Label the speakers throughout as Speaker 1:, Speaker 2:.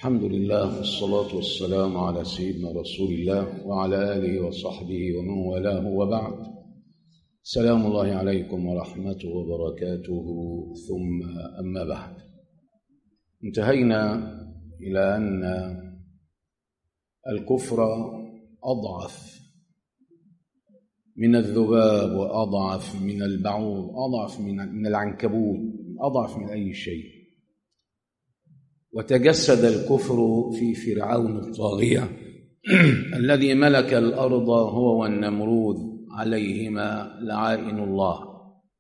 Speaker 1: الحمد لله والصلاة والسلام على سيدنا رسول الله وعلى آله وصحبه ومن والاه وبعد سلام الله عليكم ورحمته وبركاته ثم أما بعد انتهينا إلى أن الكفر أضعف من الذباب وأضعف من البعوض أضعف من من العنكبوت أضعف من أي شيء وتجسد الكفر في فرعون الطاغية الذي ملك الأرض هو والنمرود عليهما لعائن الله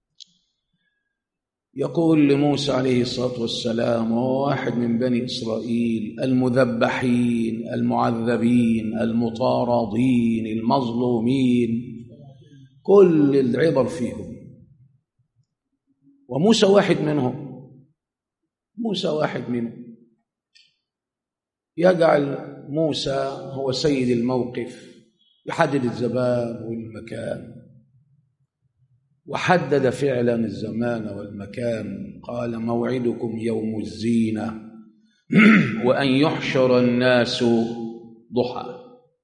Speaker 1: يقول لموسى عليه الصلاة والسلام وهو واحد من بني إسرائيل المذبحين المعذبين المطاردين المظلومين كل العبر فيهم وموسى واحد منهم موسى واحد منهم يجعل موسى هو سيد الموقف يحدد الزمان والمكان وحدد فعلا الزمان والمكان قال موعدكم يوم الزينة وأن يحشر الناس ضحى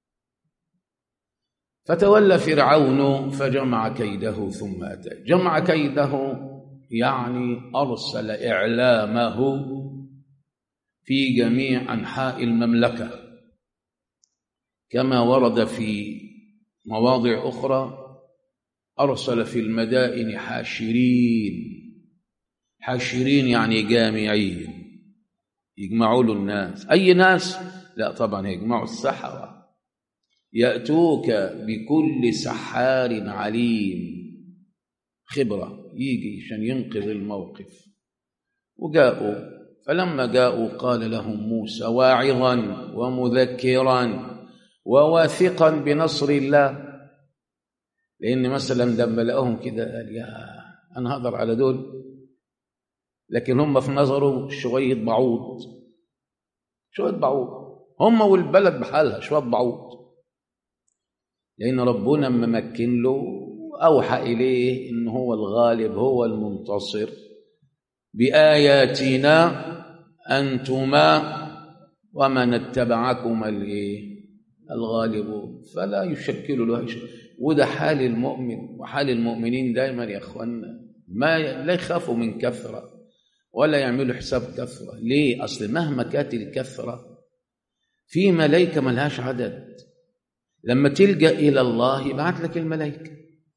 Speaker 1: فتولى فرعون فجمع كيده ثم أتى جمع كيده يعني أرسل إعلامه في جميع أنحاء المملكة كما ورد في مواضع أخرى أرسل في المدائن حاشرين حاشرين يعني جامعين يجمعوا له الناس أي ناس لا طبعا يجمعوا السحرة يأتوك بكل سحار عليم خبرة يجي عشان ينقذ الموقف وجاءوا فلما جاءوا قال لهم موسى واعظا ومذكرا وواثقا بنصر الله لأن مثلا لما لقاهم كده قال يا أنا هقدر على دول لكن هم في نظره شوية بعوض شوية بعوض هم والبلد بحالها شوية بعوض لأن ربنا ممكن له أوحى إليه إن هو الغالب هو المنتصر بآياتنا أنتما ومن اتبعكما الإيه الغالبون فلا يشكل له شيء وده حال المؤمن وحال المؤمنين دائما يا اخوانا ما لا يخافوا من كثره ولا يعملوا حساب كثره ليه اصل مهما كانت الكثره في ملائكه ملهاش عدد لما تلجا الى الله يبعت لك الملائكه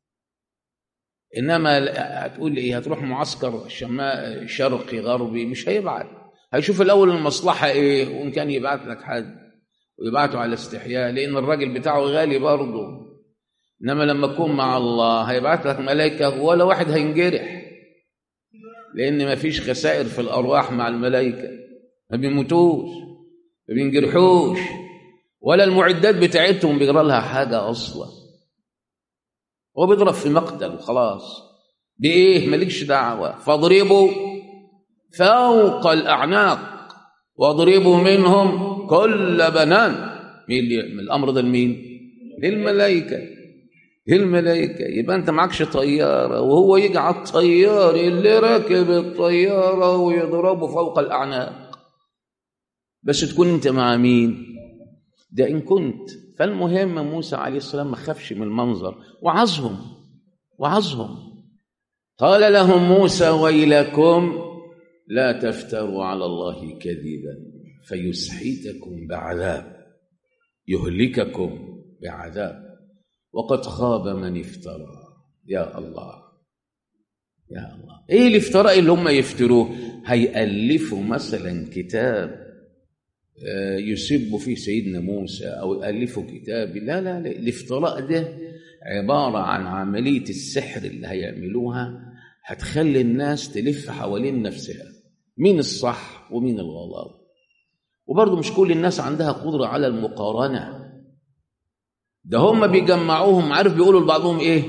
Speaker 1: انما هتقول ايه هتروح معسكر شمال شرقي غربي مش هيبعت هيشوف الاول المصلحه ايه وان كان يبعت لك حد ويبعته على استحياء لان الراجل بتاعه غالي برضه انما لما تكون مع الله هيبعت لك ملائكه ولا واحد هينجرح لان ما فيش خسائر في الارواح مع الملائكه ما بيموتوش ما بينجرحوش ولا المعدات بتاعتهم بيجرى لها حاجه اصلا هو بيضرب في مقتل وخلاص بايه مالكش دعوه فاضربوا فوق الاعناق واضربوا منهم كل بنان مين من الامر ده لمين للملائكه للملائكه يبقى انت معكش طياره وهو يجي على الطيار اللي راكب الطياره ويضربه فوق الاعناق بس تكون انت مع مين ده ان كنت فالمهم موسى عليه السلام ما خافش من المنظر وعظهم وعظهم قال لهم موسى ويلكم لا تفتروا على الله كذبا فيسحتكم بعذاب يهلككم بعذاب وقد خاب من افترى يا الله يا الله ايه الافتراء اللي هم يفتروه هيألفوا مثلا كتاب يسبوا فيه سيدنا موسى او يألفوا كتاب لا لا لا الافتراء ده عبارة عن عملية السحر اللي هيعملوها هتخلي الناس تلف حوالين نفسها مين الصح ومين الغلط وبرضه مش كل الناس عندها قدرة على المقارنة ده هم بيجمعوهم عارف بيقولوا لبعضهم ايه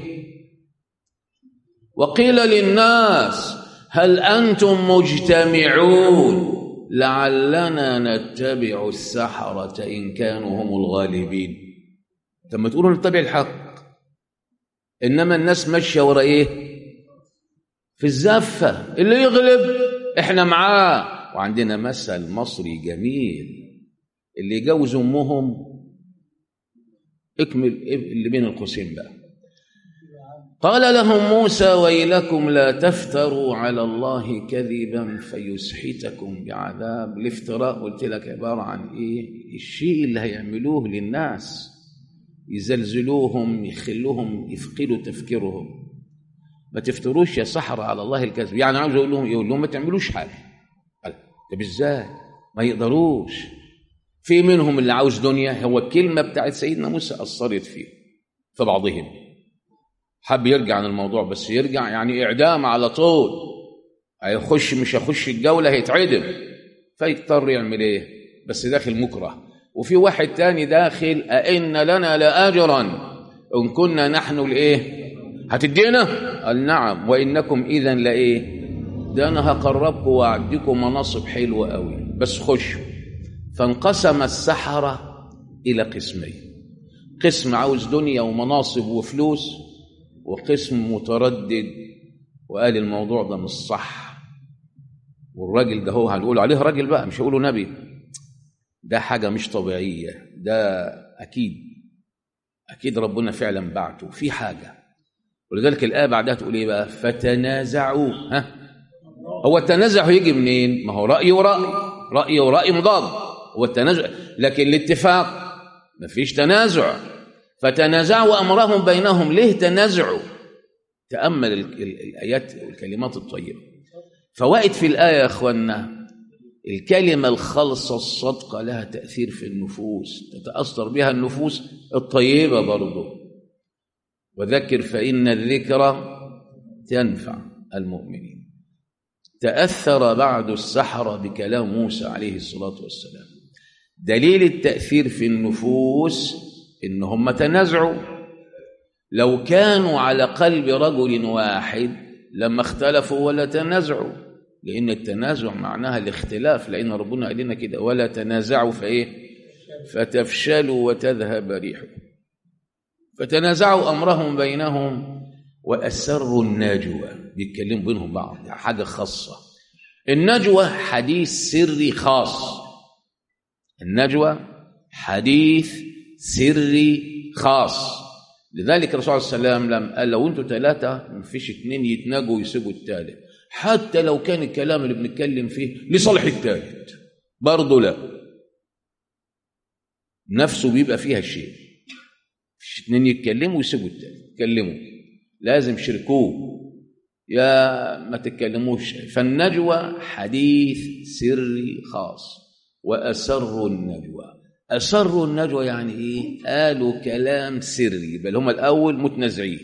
Speaker 1: وقيل للناس هل أنتم مجتمعون لعلنا نتبع السحرة إن كانوا هم الغالبين لما تقولوا نتبع الحق إنما الناس ماشية ورا إيه في الزفة اللي يغلب إحنا معاه وعندنا مثل مصري جميل اللي يجوز امهم اكمل اللي بين القوسين بقى قال لهم موسى ويلكم لا تفتروا على الله كذبا فيسحتكم بعذاب الافتراء قلت لك عبارة عن ايه الشيء اللي هيعملوه للناس يزلزلوهم يخلوهم يفقدوا تفكيرهم ما تفتروش يا سحرة على الله الكذب يعني عاوز اقول لهم يقول لهم ما تعملوش حاجة قال طب ازاي ما يقدروش في منهم اللي عاوز دنيا هو الكلمة بتاعت سيدنا موسى أثرت فيه في بعضهم حب يرجع عن الموضوع بس يرجع يعني إعدام على طول هيخش مش هيخش الجولة هيتعدم فيضطر يعمل إيه بس داخل مكره وفي واحد تاني داخل أئن لنا لأجرا إن كنا نحن الإيه هتدينا قال نعم وإنكم إذا لإيه ده أنا هقربكم وأعديكم مناصب حلوة قوي بس خشوا فانقسم السحرة إلى قسمين قسم عاوز دنيا ومناصب وفلوس وقسم متردد وقال الموضوع ده مش صح والراجل ده هو هنقول عليه راجل بقى مش هقوله نبي ده حاجة مش طبيعية ده أكيد أكيد ربنا فعلا بعته في حاجة ولذلك الآية بعدها تقول إيه بقى فتنازعوا ها هو التنازع يجي منين ما هو رأي ورأي رأي ورأي مضاد هو التنازع لكن الاتفاق ما فيش تنازع فتنازعوا أمرهم بينهم ليه تنازعوا تأمل الآيات والكلمات الطيبة فوائد في الآية يا أخوانا الكلمة الخالصة الصدقة لها تأثير في النفوس تتأثر بها النفوس الطيبة برضه وذكر فإن الذكرى تنفع المؤمنين تأثر بعد السحرة بكلام موسى عليه الصلاة والسلام دليل التأثير في النفوس إنهم تنازعوا لو كانوا على قلب رجل واحد لما اختلفوا ولا تنازعوا لأن التنازع معناها الاختلاف لأن ربنا قال لنا كده ولا تنازعوا فإيه فتفشلوا وتذهب ريحكم فتنازعوا أمرهم بينهم وأسروا النجوى بيتكلموا بينهم بعض حاجة خاصة النجوى حديث سري خاص النجوى حديث سري خاص لذلك الرسول صلى الله عليه وسلم لما قال لو انتوا ثلاثة ما فيش اثنين يتناجوا ويسيبوا الثالث حتى لو كان الكلام اللي بنتكلم فيه لصالح الثالث برضه لا نفسه بيبقى فيها شيء مش اثنين يتكلموا ويسيبوا الثالث يتكلموا لازم شركوه يا ما تتكلموش فالنجوى حديث سري خاص وأسروا النجوى أسروا النجوى يعني إيه؟ قالوا كلام سري بل هم الأول متنازعين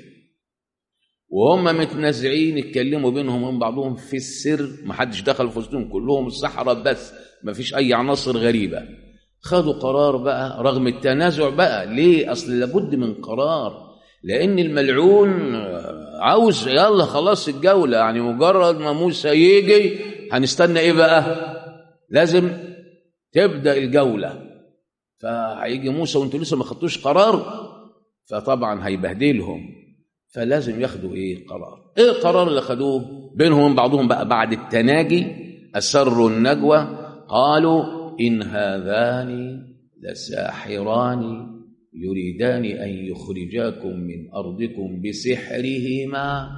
Speaker 1: وهم متنازعين اتكلموا بينهم وبين بعضهم في السر ما حدش دخل في وسطهم كلهم الصحراء بس ما فيش أي عناصر غريبة خدوا قرار بقى رغم التنازع بقى ليه أصل لابد من قرار لأن الملعون عاوز يلا خلاص الجولة يعني مجرد ما موسى يجي هنستنى إيه بقى لازم تبدأ الجولة فهيجي موسى وانتوا لسه ما خدتوش قرار فطبعا هيبهدلهم فلازم ياخدوا ايه قرار ايه القرار اللي خدوه بينهم وبين بعضهم بقى بعد التناجي اسروا النجوى قالوا ان هذان لساحران يريدان ان يخرجاكم من ارضكم بسحرهما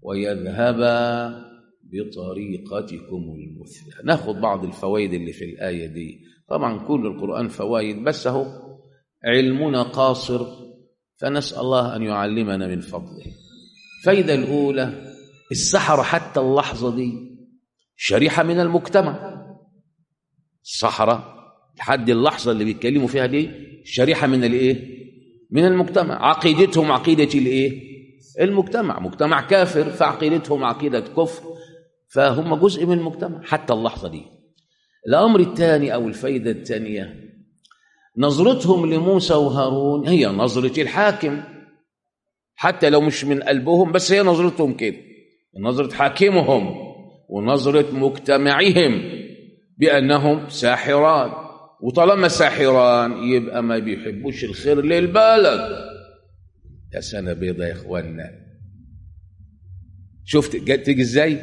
Speaker 1: ويذهبا بطريقتكم المثلى ناخذ بعض الفوائد اللي في الايه دي طبعا كل القرآن فوائد بس هو علمنا قاصر فنسأل الله أن يعلمنا من فضله فايدة الأولى السحرة حتى اللحظة دي شريحة من المجتمع السحرة لحد اللحظة اللي بيتكلموا فيها دي شريحة من الإيه؟ من المجتمع عقيدتهم عقيدة الإيه؟ المجتمع مجتمع كافر فعقيدتهم عقيدة كفر فهم جزء من المجتمع حتى اللحظة دي الأمر الثاني أو الفايدة الثانية نظرتهم لموسى وهارون هي نظرة الحاكم حتى لو مش من قلبهم بس هي نظرتهم كده نظرة حاكمهم ونظرة مجتمعهم بأنهم ساحران وطالما ساحران يبقى ما بيحبوش الخير للبلد يا سنة بيضة يا إخوانا شفت جت تيجي ازاي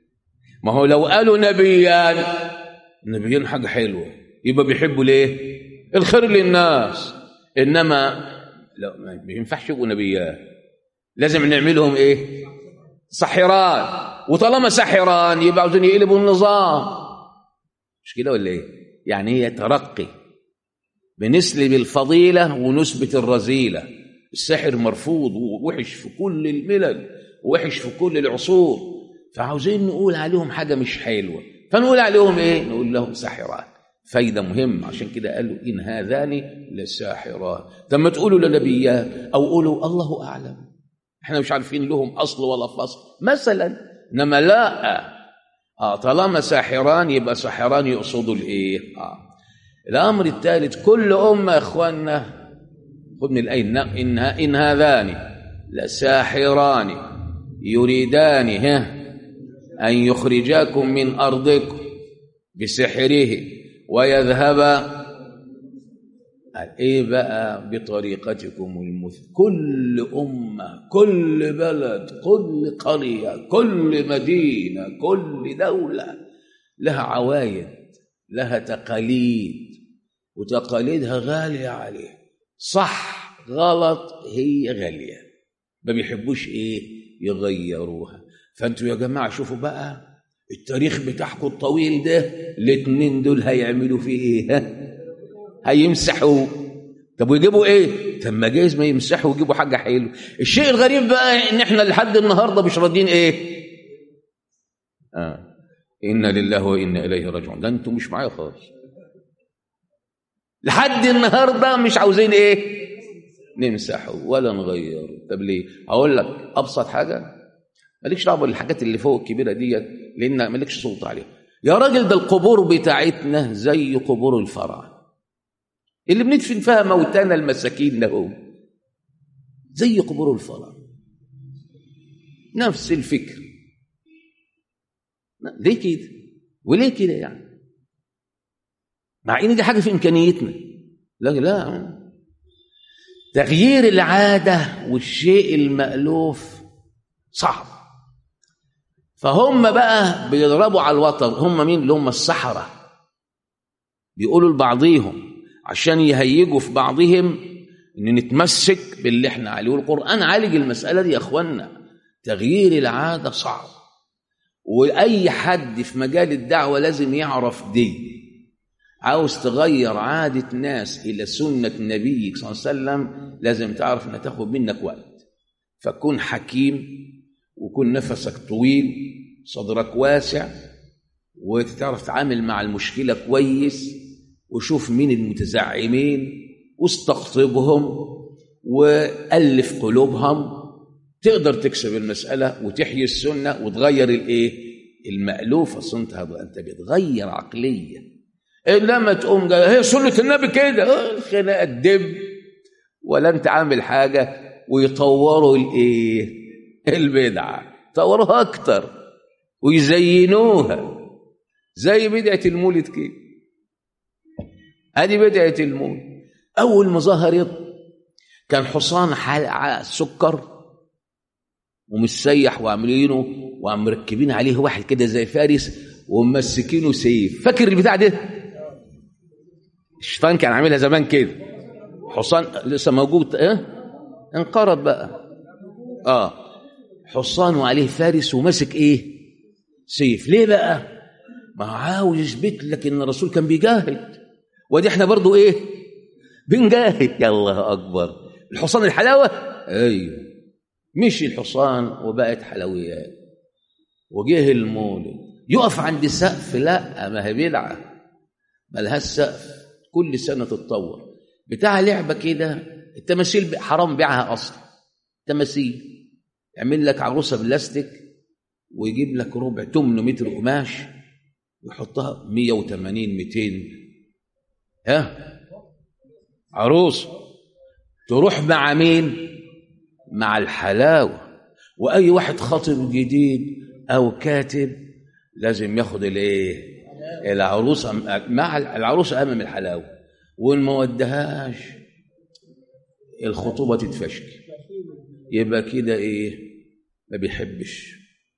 Speaker 1: ما هو لو قالوا نبيان النبيين حاجة حلوة يبقى بيحبوا ليه الخير للناس انما لا ما ينفعش يبقوا نبيات لازم نعملهم ايه ساحران وطالما ساحران يبقى عاوزين يقلبوا النظام مش كده ولا ايه يعني هي ترقي بنسلب الفضيله ونثبت الرذيله السحر مرفوض ووحش في كل الملل ووحش في كل العصور فعاوزين نقول عليهم حاجه مش حلوه فنقول عليهم ايه نقول لهم ساحرات فايده مهمه عشان كده قالوا ان هذان لساحران طب ما تقولوا لنبيات او قولوا الله اعلم احنا مش عارفين لهم اصل ولا فصل مثلا انما لا آه طالما ساحران يبقى ساحران يقصدوا الايه آه. الامر الثالث كل امه يا اخواننا خذ من الايه ان ان هذان لساحران يريدان ها ان يخرجاكم من ارضكم بسحره ويذهب ايه بقى بطريقتكم المثل كل امه كل بلد كل قريه كل مدينه كل دوله لها عوايد لها تقاليد وتقاليدها غاليه عليه صح غلط هي غاليه ما بيحبوش ايه يغيروها فانتوا يا جماعه شوفوا بقى التاريخ بتاعكم الطويل ده الاثنين دول هيعملوا فيه ايه هيمسحوا طب ويجيبوا ايه طب ما جايز ما يمسحوا ويجيبوا حاجه حلوه الشيء الغريب بقى ان احنا لحد النهارده مش راضيين ايه آه. انا لله وانا اليه راجعون ده انتوا مش معايا خالص لحد النهارده مش عاوزين ايه نمسحه ولا نغيره طب ليه هقول لك ابسط حاجه مالكش دعوه بالحاجات اللي فوق الكبيره ديت لان مالكش سلطه عليها يا راجل ده القبور بتاعتنا زي قبور الفراعنه اللي بندفن فيها موتانا المساكين لهم زي قبور الفراعنه نفس الفكر ليه كده وليه كده يعني مع ان دي حاجه في امكانيتنا لا لا تغيير العاده والشيء المالوف صعب فهم بقى بيضربوا على الوتر هم مين اللي هم السحره بيقولوا لبعضيهم عشان يهيجوا في بعضهم ان نتمسك باللي احنا عليه والقران عالج المساله دي يا اخوانا تغيير العاده صعب واي حد في مجال الدعوه لازم يعرف دي عاوز تغير عاده ناس الى سنه نبيك صلى الله عليه وسلم لازم تعرف انها تاخد منك وقت فكن حكيم وكن نفسك طويل صدرك واسع وتعرف تتعامل مع المشكله كويس وشوف مين المتزعمين واستقطبهم والف قلوبهم تقدر تكسب المساله وتحيي السنه وتغير الايه المالوف اصل انت انت بتغير عقليه لما تقوم جاي هي سنه النبي كده الخناقه تدب ولا انت عامل حاجه ويطوروا الايه البدعه يطوروها اكتر ويزينوها زي بدعه المولد كده ادي بدعه المولد اول ما ظهرت كان حصان حال سكر ومسيح وعاملينه ومركبين عليه واحد كده زي فارس وممسكينه سيف فاكر البتاع ده الشيطان كان عاملها زمان كده حصان لسه موجود ايه انقرض بقى اه حصان وعليه فارس وماسك ايه سيف ليه بقى ما عاوز يثبت لك ان الرسول كان بيجاهد ودي احنا برضو ايه بنجاهد يا الله اكبر الحصان الحلاوه ايوه مشي الحصان وبقت حلويات وجه المولد يقف عند سقف لا ما هي بدعه ملهاش سقف كل سنه تتطور بتاع لعبه كده التماثيل حرام بيعها اصلا تماثيل يعمل لك عروسه بلاستيك ويجيب لك ربع 8 متر قماش ويحطها 180 200 ها عروس تروح مع مين مع الحلاوه واي واحد خاطب جديد او كاتب لازم ياخد الايه العروسه مع العروسه امام الحلاوه وان ما ودهاش الخطوبه تتفشكل يبقى كده ايه ما بيحبش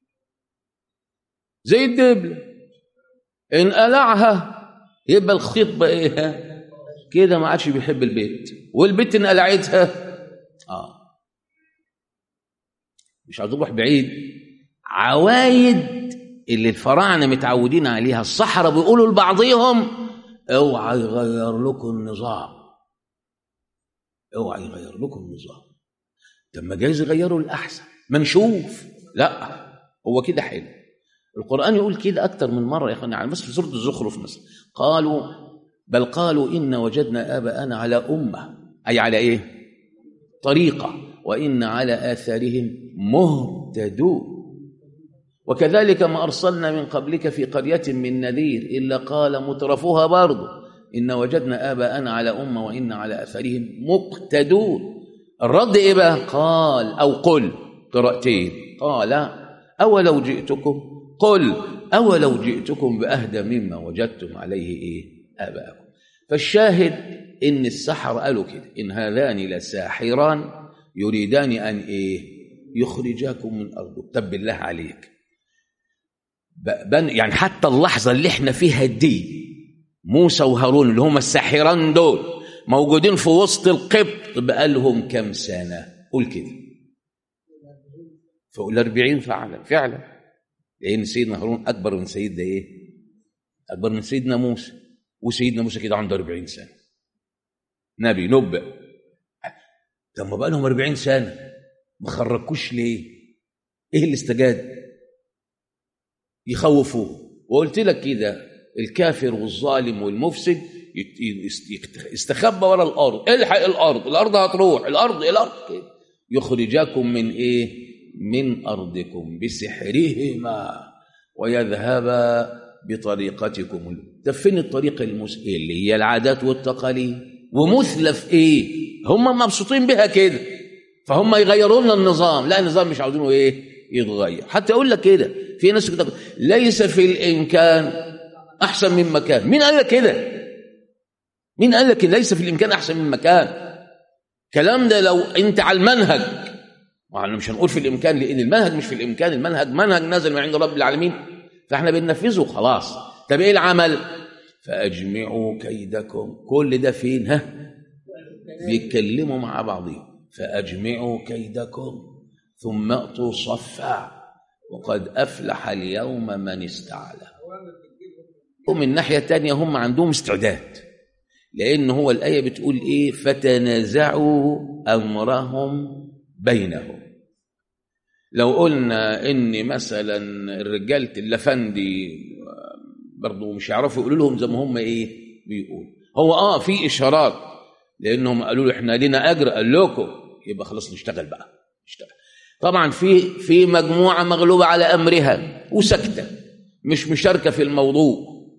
Speaker 1: زي الدبله ان قلعها يبقى الخطبه ايه كده ما عادش بيحب البيت والبيت ان قلعتها اه مش عاوز اروح بعيد عوايد اللي الفراعنه متعودين عليها الصحراء بيقولوا لبعضهم اوعى يغير لكم النظام اوعى يغير لكم النظام طب ما جايز يغيروا الاحسن ما نشوف لا هو كده حلو القران يقول كده اكتر من مره يا اخوانا يعني بس في سوره الزخرف مثلا قالوا بل قالوا ان وجدنا اباءنا على امه اي على ايه طريقه وان على اثارهم مهتدون وكذلك ما ارسلنا من قبلك في قريه من نذير الا قال مترفوها برضه ان وجدنا اباءنا على امه وان على اثارهم مقتدون الرد ايه بقى قال او قل قراءتين قال اولو جئتكم قل اولو جئتكم باهدى مما وجدتم عليه ايه اباءكم فالشاهد ان السحر قالوا كده ان هذان لساحران يريدان ان ايه يخرجاكم من ارضكم طب بالله عليك بن يعني حتى اللحظه اللي احنا فيها دي موسى وهارون اللي هم الساحران دول موجودين في وسط القبط بقالهم كم سنه قول كده فوق الأربعين فعلا فعلا لأن سيدنا هارون أكبر من سيدنا إيه؟ أكبر من سيدنا موسى وسيدنا موسى كده عنده أربعين سنة نبي نبأ طب ما بقى لهم أربعين سنة ما خرجوش ليه؟ إيه اللي استجاد؟ يخوفوه وقلت لك كده الكافر والظالم والمفسد يستخبى ورا الأرض الحق الأرض الأرض هتروح الأرض الأرض كده يخرجكم من إيه؟ من أرضكم بسحرهما ويذهبا بطريقتكم طب فين الطريقة المسئلة اللي هي العادات والتقاليد ومثلى في إيه هم مبسوطين بها كده فهم يغيروا لنا النظام لا النظام مش عاوزينه إيه يتغير حتى أقول لك كده في ناس كده ليس في الإمكان أحسن من مكان مين قال لك كده مين قال لك ليس في الإمكان أحسن من مكان كلام ده لو أنت على المنهج واحنا مش هنقول في الامكان لان المنهج مش في الامكان المنهج منهج نازل من عند رب العالمين فاحنا بننفذه خلاص طب ايه العمل فاجمعوا كيدكم كل ده فين ها بيتكلموا مع بعضهم فاجمعوا كيدكم ثم اتوا صفا وقد افلح اليوم من استعلى ومن ناحيه تانية هم عندهم استعداد لان هو الايه بتقول ايه فتنازعوا امرهم بينهم لو قلنا ان مثلا الرجاله اللفندي برضه مش هيعرفوا يقولوا لهم زي ما هم ايه بيقول هو اه في اشارات لانهم قالوا له احنا لنا اجر قال لكم يبقى خلاص نشتغل بقى نشتغل طبعا في في مجموعه مغلوبه على امرها وساكته مش مشاركه في الموضوع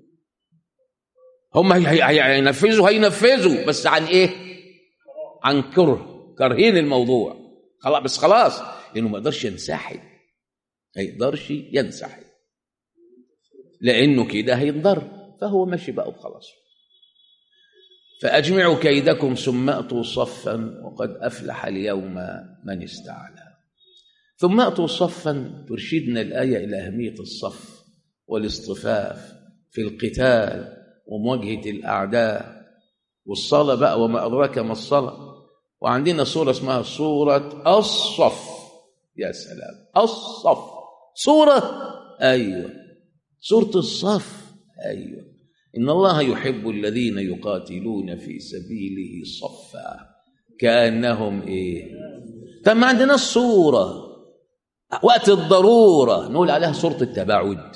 Speaker 1: هم هينفذوا هينفذوا بس عن ايه عن كره كارهين الموضوع خلاص بس خلاص لانه ما يقدرش ينسحب ما يقدرش ينسحب لانه كده هينضر فهو ماشي بقى وخلاص فاجمعوا كيدكم ثم اتوا صفا وقد افلح اليوم من استعلى ثم اتوا صفا ترشدنا الايه الى اهميه الصف والاصطفاف في القتال ومواجهه الاعداء والصلاه بقى وما ادراك ما الصلاه وعندنا صورة اسمها صورة الصف يا سلام الصف صورة أيوة صورة الصف أيوة إن الله يحب الذين يقاتلون في سبيله صفا كأنهم إيه طب ما عندنا الصورة وقت الضرورة نقول عليها صورة التباعد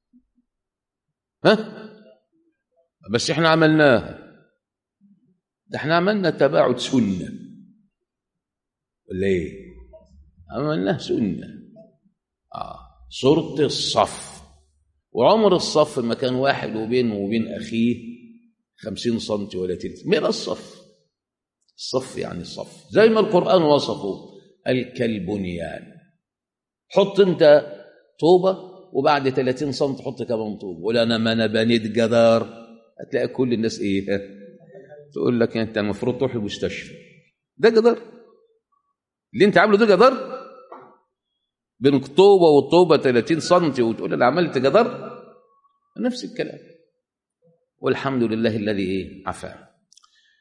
Speaker 1: ها بس احنا عملناها ده احنا عملنا تباعد سنه ولا ايه عملناه سنه اه صورة الصف وعمر الصف ما كان واحد وبينه وبين اخيه خمسين سنتي ولا تلت مئة الصف الصف يعني الصف زي ما القرآن وصفه الكالبنيان حط انت طوبة وبعد 30 سم حط كمان طوبة ولا انا ما انا بنيت جدار هتلاقي كل الناس ايه تقول لك انت المفروض تروح المستشفى ده جدار اللي انت عامله ده جدار بين طوبه وطوبه 30 سم وتقول انا عملت جدار نفس الكلام والحمد لله الذي ايه عفا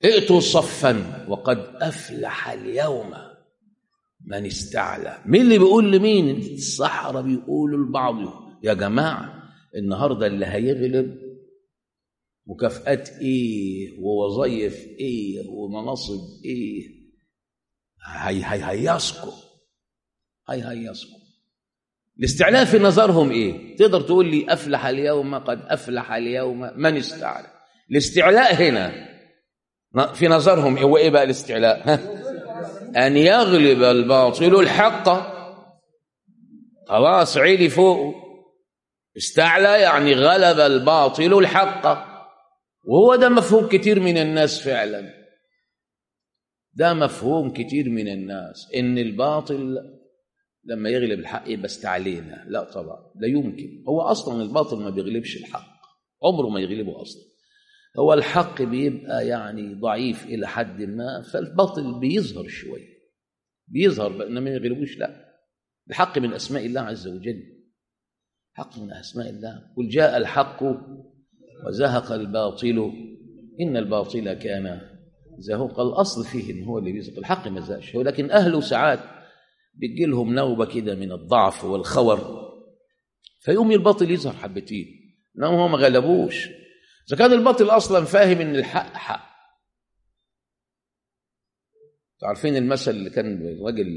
Speaker 1: ائتوا صفا وقد افلح اليوم من استعلى مين اللي بيقول لمين الصحراء بيقولوا لبعض يا جماعه النهارده اللي هيغلب مكافآت ايه ووظائف ايه ومناصب ايه هي هي هيصكوا هي هيصكوا الاستعلاء في نظرهم ايه تقدر تقول لي افلح اليوم قد افلح اليوم من استعلى الاستعلاء هنا في نظرهم هو ايه بقى الاستعلاء ها؟ ان يغلب الباطل الحق خلاص عيلي فوق استعلى يعني غلب الباطل الحق وهو ده مفهوم كتير من الناس فعلا ده مفهوم كتير من الناس ان الباطل لما يغلب الحق يبقى استعلينا لا طبعا لا يمكن هو اصلا الباطل ما بيغلبش الحق عمره ما يغلبه اصلا هو الحق بيبقى يعني ضعيف الى حد ما فالباطل بيظهر شويه بيظهر بان ما يغلبوش لا الحق من اسماء الله عز وجل حق من اسماء الله قل جاء الحق وزهق الباطل ان الباطل كان زهوقا الاصل فيه ان هو اللي بيزهق الحق ما زهقش ولكن اهله ساعات بتجي لهم نوبه كده من الضعف والخور فيقوم الباطل يظهر حبتين انما هو ما غلبوش اذا كان الباطل اصلا فاهم ان الحق حق عارفين المثل اللي كان الراجل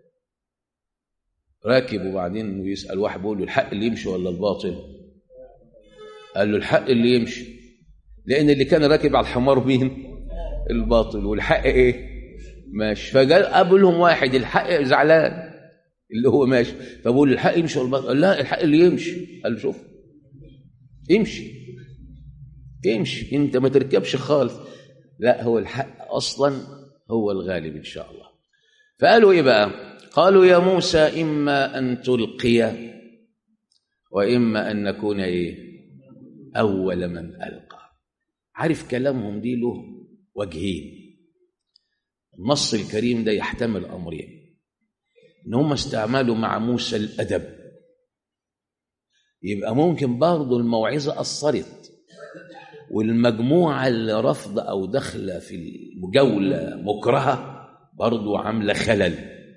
Speaker 1: راكب وبعدين بيسال واحد بيقول له الحق اللي يمشي ولا الباطل قال له الحق اللي يمشي لان اللي كان راكب على الحمار مين الباطل والحق ايه ماشي فقال قابلهم واحد الحق زعلان اللي هو ماشي فبقول الحق يمشي ولا الباطل قال لا الحق اللي يمشي قال له شوف امشي امشي انت ما تركبش خالص لا هو الحق اصلا هو الغالب ان شاء الله فقالوا ايه بقى قالوا يا موسى اما ان تلقي واما ان نكون ايه اول من القى عارف كلامهم دي له وجهين النص الكريم ده يحتمل امرين ان هم استعملوا مع موسى الادب يبقى ممكن برضه الموعظه اثرت والمجموعه اللي رافضه او داخله في المجاوله مكرهه برضه عامله خلل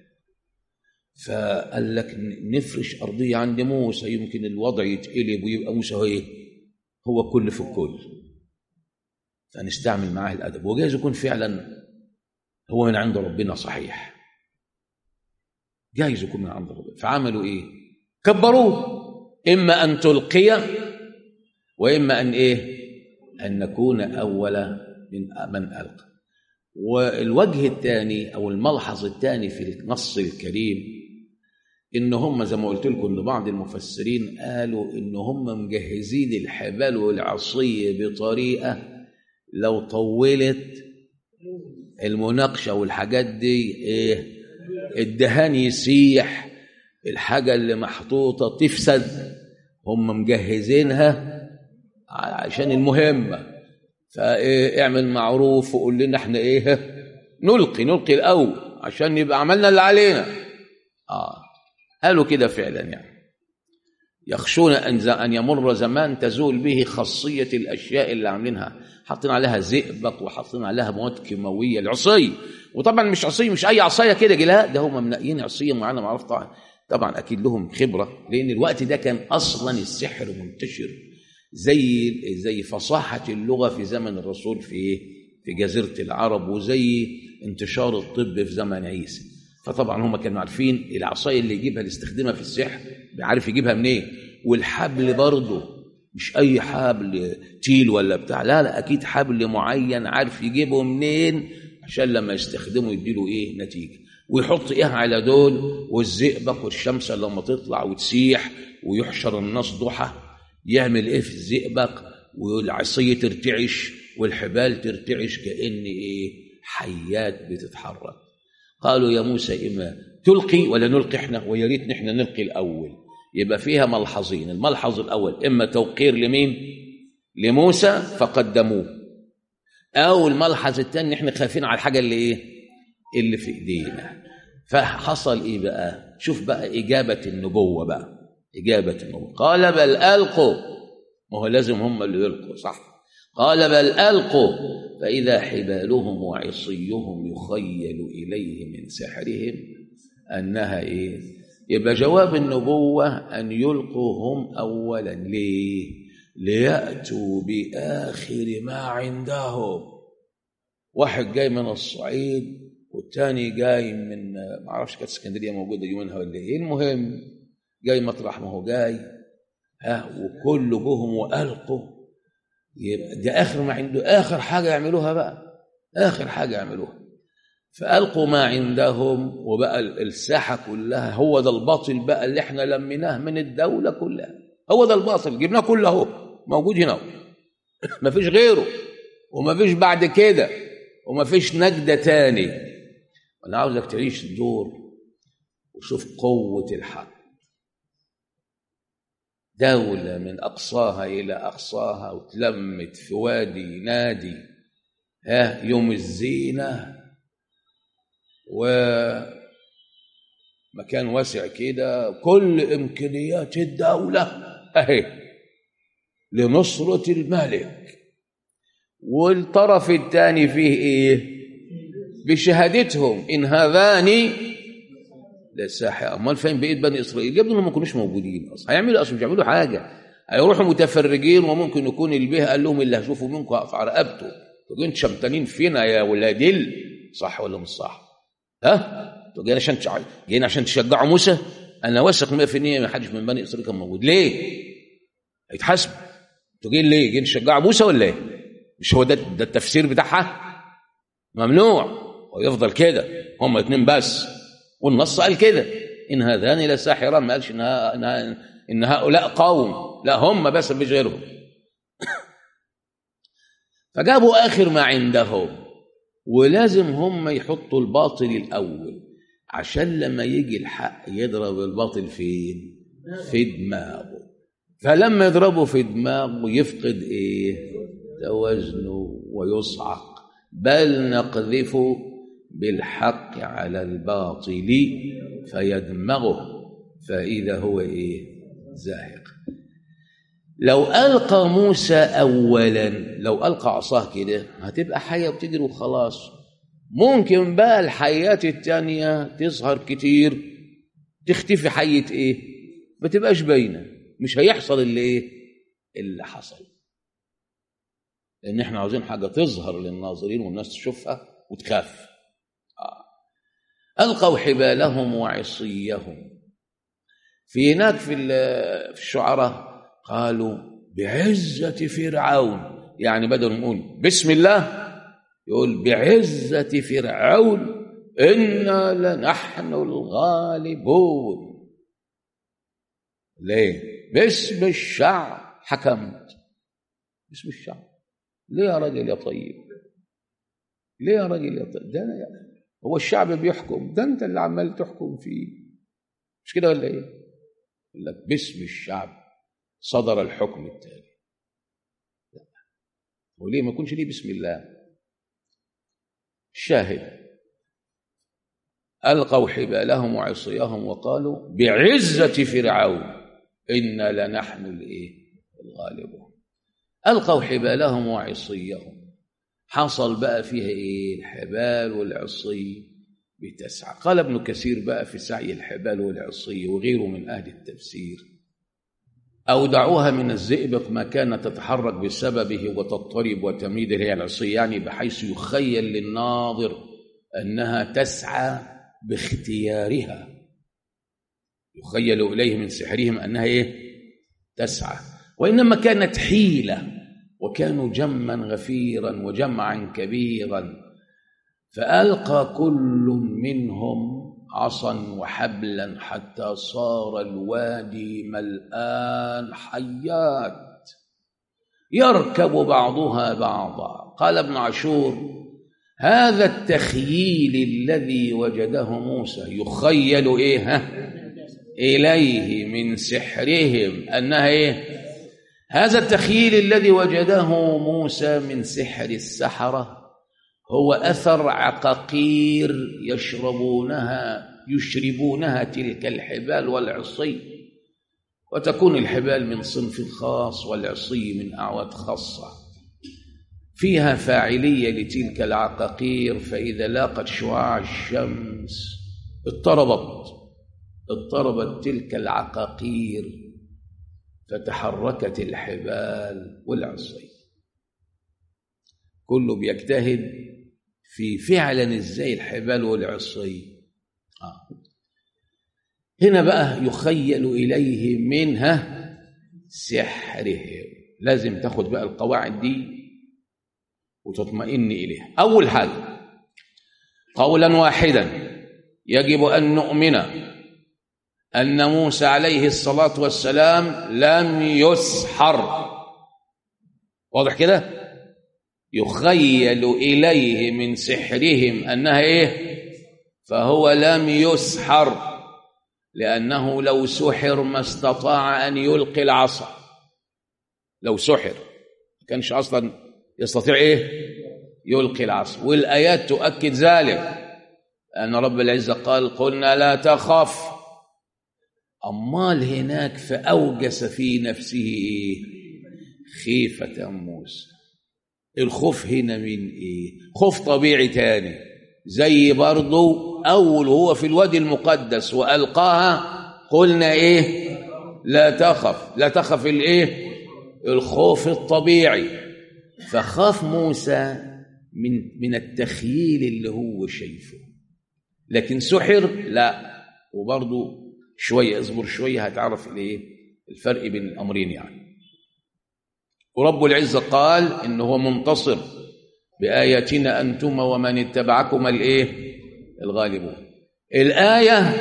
Speaker 1: فقال لك نفرش ارضيه عند موسى يمكن الوضع يتقلب ويبقى موسى هو ايه؟ هو كل في الكل فنستعمل معاه الادب وجايز يكون فعلا هو من عند ربنا صحيح جايز يكون من عند ربنا فعملوا ايه كبروه اما ان تلقي واما ان ايه ان نكون اول من من القى والوجه الثاني او الملحظ الثاني في النص الكريم ان هم زي ما قلت لكم ان بعض المفسرين قالوا ان هم مجهزين الحبال والعصي بطريقه لو طولت المناقشه والحاجات دي ايه الدهان يسيح الحاجه اللي محطوطه تفسد هم مجهزينها عشان المهمه فايه اعمل معروف وقول لنا احنا ايه نلقي نلقي الاول عشان يبقى عملنا اللي علينا اه قالوا كده فعلا يعني يخشون ان ان يمر زمان تزول به خاصيه الاشياء اللي عاملينها حاطين عليها زئبق وحاطين عليها مواد كيماويه العصي وطبعا مش عصي مش اي عصايه كده لا ده هم منقيين عصيه معينه معروف طبعا طبعا اكيد لهم خبره لان الوقت ده كان اصلا السحر منتشر زي زي فصاحه اللغه في زمن الرسول في في جزيره العرب وزي انتشار الطب في زمن عيسى فطبعا هم كانوا عارفين العصايه اللي يجيبها لاستخدامها في السحر عارف يجيبها منين والحبل برضه مش اي حبل تيل ولا بتاع لا لا اكيد حبل معين عارف يجيبه منين عشان لما يستخدمه يديله ايه نتيجه ويحط ايه على دول والزئبق والشمس لما تطلع وتسيح ويحشر الناس ضحى يعمل ايه في الزئبق والعصيه ترتعش والحبال ترتعش كان ايه حيات بتتحرك قالوا يا موسى اما تلقي ولا نلقي احنا ويا ريت نحن نلقي الاول يبقى فيها ملحظين الملحظ الاول اما توقير لمين لموسى فقدموه او الملحظ الثاني احنا خايفين على الحاجه اللي ايه اللي في ايدينا فحصل ايه بقى شوف بقى اجابه النبوه بقى اجابه النبوه قال بل القوا ما هو لازم هم اللي يلقوا صح قال بل القوا فإذا حبالهم وعصيهم يخيل إليه من سحرهم أنها إيه يبقى جواب النبوة أن يلقوا هم أولا ليه ليأتوا بآخر ما عندهم واحد جاي من الصعيد والتاني جاي من ما اعرفش كانت اسكندريه موجوده يومينها ولا ايه المهم جاي مطرح ما هو جاي ها وكل جهم والقوا يبقى ده اخر ما عنده اخر حاجه يعملوها بقى اخر حاجه يعملوها فالقوا ما عندهم وبقى الساحه كلها هو ده الباطل بقى اللي احنا لميناه من الدوله كلها هو ده الباطل جبناه كله اهو موجود هنا ما فيش غيره وما فيش بعد كده وما فيش نجدة تاني وانا عاوزك تعيش الدور وشوف قوة الحق دولة من أقصاها إلى أقصاها وتلمت في وادي نادي ها يوم الزينة ومكان واسع كده كل إمكانيات الدولة أهي لنصرة الملك والطرف الثاني فيه ايه بشهادتهم ان هذان لساحر امال فين بقيه بني اسرائيل يبدو انهم ما كانوش موجودين اصلا هيعملوا اصلا مش هيعملوا حاجه هيروحوا متفرجين وممكن يكون البيه قال لهم اللي هشوفه منكم هقطع رقبته تقولوا انتوا شمتانين فينا يا ولاد ال صح ولا مش صح؟ ها؟ انتوا جايين عشان تشع... جايين عشان تشجعوا موسى؟ انا واثق 100% ما حدش من بني اسرائيل كان موجود ليه؟ هيتحاسبوا انتوا جايين ليه؟ جايين تشجعوا موسى ولا ايه؟ مش هو ده ده التفسير بتاعها ممنوع ويفضل كده هم اتنين بس والنص قال كده ان هذان لساحران ما قالش انها انها ان هؤلاء قوم لا هم بس مفيش غيرهم فجابوا اخر ما عندهم ولازم هم يحطوا الباطل الاول عشان لما يجي الحق يضرب الباطل فين في دماغه فلما يضربه في دماغه يفقد ايه توازنه ويصعق بل نقذف بالحق على الباطل فيدمغه فإذا هو إيه زاهق لو ألقى موسى أولا لو ألقى عصاه كده هتبقى حية وتجري وخلاص ممكن بقى الحيات التانية تظهر كتير تختفي حية إيه ما تبقاش باينة مش هيحصل اللي إيه اللي حصل لان احنا عاوزين حاجه تظهر للناظرين والناس تشوفها وتخاف آه. القوا حبالهم وعصيهم في هناك في في الشعراء قالوا بعزة فرعون يعني بدل نقول بسم الله يقول بعزة فرعون إنا لنحن الغالبون ليه؟ باسم الشعب حكمت باسم الشعب ليه يا راجل يا طيب ليه يا راجل يا طيب ده أنا هو الشعب بيحكم ده انت اللي عمال تحكم فيه مش كده ولا ايه يقول لك باسم الشعب صدر الحكم التالي لا وليه ما يكونش ليه بسم الله الشاهد ألقوا حبالهم وعصيهم وقالوا بعزة فرعون إنا لنحن الإيه الغالبون ألقوا حبالهم وعصيهم حصل بقى فيها إيه الحبال والعصي بتسعى قال ابن كثير بقى في سعي الحبال والعصي وغيره من أهل التفسير أودعوها من الزئبق ما كانت تتحرك بسببه وتضطرب وتميد هي العصي يعني بحيث يخيل للناظر أنها تسعى باختيارها يخيل إليه من سحرهم أنها إيه تسعى وإنما كانت حيلة وكانوا جما غفيرا وجمعا كبيرا فألقى كل منهم عصا وحبلا حتى صار الوادي ملآن حيات يركب بعضها بعضا قال ابن عاشور هذا التخييل الذي وجده موسى يخيل ايه ها اليه من سحرهم انها ايه هذا التخييل الذي وجده موسى من سحر السحره هو اثر عقاقير يشربونها يشربونها تلك الحبال والعصي وتكون الحبال من صنف خاص والعصي من اعواد خاصه فيها فاعلية لتلك العقاقير فإذا لاقت شعاع الشمس اضطربت اضطربت تلك العقاقير فتحركت الحبال والعصي كله بيجتهد في فعلا ازاي الحبال والعصي آه. هنا بقى يخيل إليه منها سحرهم لازم تاخد بقى القواعد دي وتطمئن إليها أول حاجة قولا واحدا يجب أن نؤمن أن موسى عليه الصلاة والسلام لم يسحر واضح كده يخيل إليه من سحرهم أنها إيه فهو لم يسحر لأنه لو سحر ما استطاع أن يلقي العصا لو سحر ما كانش أصلا يستطيع إيه يلقي العصا والآيات تؤكد ذلك أن رب العزة قال قلنا لا تخف أمال هناك فأوجس في نفسه إيه خيفة موسى الخوف هنا من إيه خوف طبيعي تاني زي برضه أول هو في الوادي المقدس وألقاها قلنا إيه لا تخف لا تخف الإيه الخوف الطبيعي فخاف موسى من من التخييل اللي هو شايفه لكن سحر لا وبرضه شوية اصبر شوية هتعرف الايه الفرق بين الأمرين يعني ورب العزة قال إن هو منتصر بآياتنا أنتم ومن اتبعكم الإيه الغالبون الآية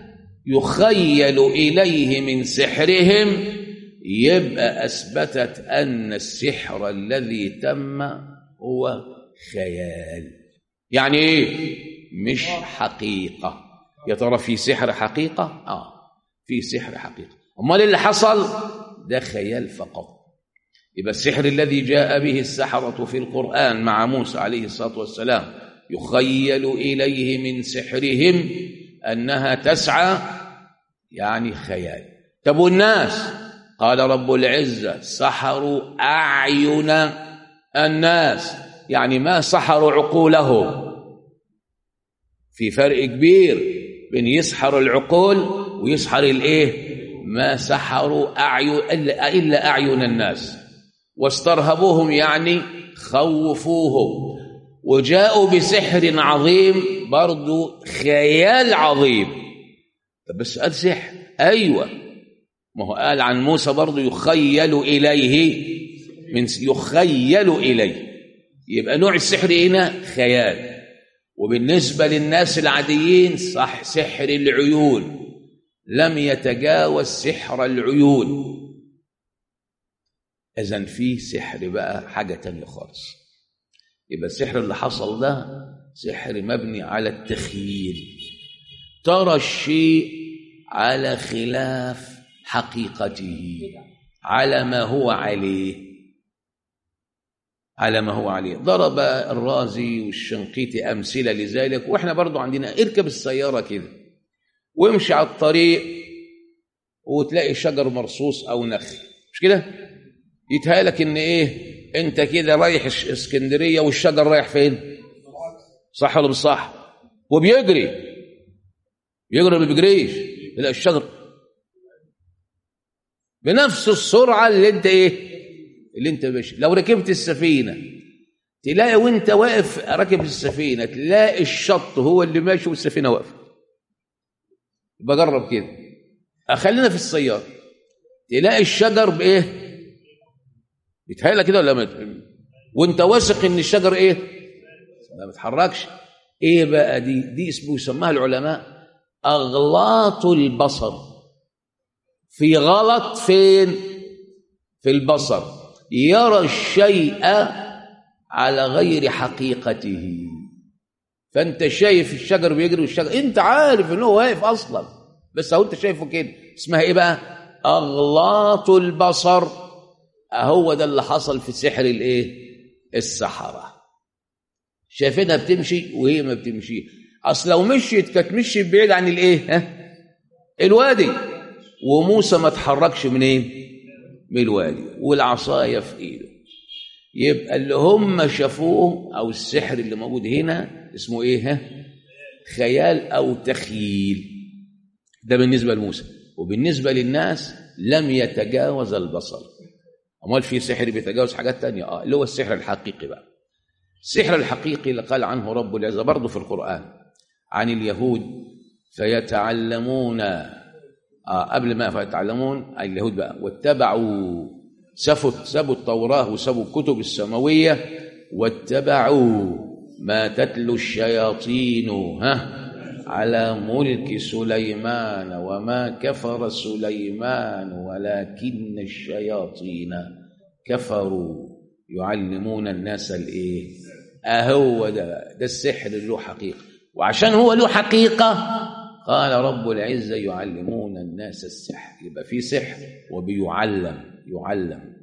Speaker 1: يخيل إليه من سحرهم يبقى أثبتت أن السحر الذي تم هو خيال يعني إيه مش حقيقة يا ترى في سحر حقيقة آه في سحر حقيقة أمال اللي حصل ده خيال فقط يبقى السحر الذي جاء به السحرة في القرآن مع موسى عليه الصلاة والسلام يخيل إليه من سحرهم أنها تسعى يعني خيال طب والناس قال رب العزة سحروا أعين الناس يعني ما سحروا عقولهم في فرق كبير بين يسحر العقول ويسحر الايه ما سحروا أعين إلا, إلا أعين الناس واسترهبوهم يعني خوفوهم وجاءوا بسحر عظيم برضو خيال عظيم طب بس قال سحر أيوة ما هو قال عن موسى برضو يخيل إليه من يخيل إليه يبقى نوع السحر هنا خيال وبالنسبة للناس العاديين صح سحر العيون لم يتجاوز سحر العيون إذا في سحر بقى حاجة تانية خالص يبقى السحر اللي حصل ده سحر مبني على التخييل ترى الشيء على خلاف حقيقته على ما هو عليه على ما هو عليه ضرب الرازي والشنقيطي أمثلة لذلك وإحنا برضو عندنا اركب السيارة كده وامشي على الطريق وتلاقي شجر مرصوص أو نخل مش كده يتهالك ان ايه انت كده رايح اسكندريه والشجر رايح فين صح ولا مش صح وبيجري بيجري ولا بيجريش لا الشجر بنفس السرعه اللي انت ايه اللي انت ماشي لو ركبت السفينه تلاقي وانت واقف راكب السفينه تلاقي الشط هو اللي ماشي والسفينه واقفه بجرب كده خلينا في السياره تلاقي الشجر بايه بيتهيأ كده ولا ما وانت واثق ان الشجر ايه ما بيتحركش ايه بقى دي دي اسمه يسماها العلماء اغلاط البصر في غلط فين في البصر يرى الشيء على غير حقيقته فانت شايف الشجر بيجري والشجر انت عارف ان هو واقف اصلا بس اهو انت شايفه كده اسمها ايه بقى اغلاط البصر هو ده اللي حصل في سحر الايه السحرة شايفينها بتمشي وهي ما بتمشي اصل لو مشيت كانت مشيت بعيد عن الايه ها الوادي وموسى ما اتحركش من ايه من الوادي والعصايه في ايده يبقى اللي هم شافوه او السحر اللي موجود هنا اسمه ايه ها خيال او تخيل ده بالنسبه لموسى وبالنسبه للناس لم يتجاوز البصر امال في سحر بيتجاوز حاجات تانية اه اللي هو السحر الحقيقي بقى السحر الحقيقي اللي قال عنه رب العزه برضه في القران عن اليهود فيتعلمون آه قبل ما فيتعلمون أي اليهود بقى واتبعوا سفوا سبوا التوراة وسبوا الكتب السماوية واتبعوا ما تتلو الشياطين ها على ملك سليمان وما كفر سليمان ولكن الشياطين كفروا يعلمون الناس الايه اهو ده ده السحر اللي له حقيقه وعشان هو له حقيقه قال رب العزه يعلمون الناس السحر يبقى في سحر وبيعلم يعلم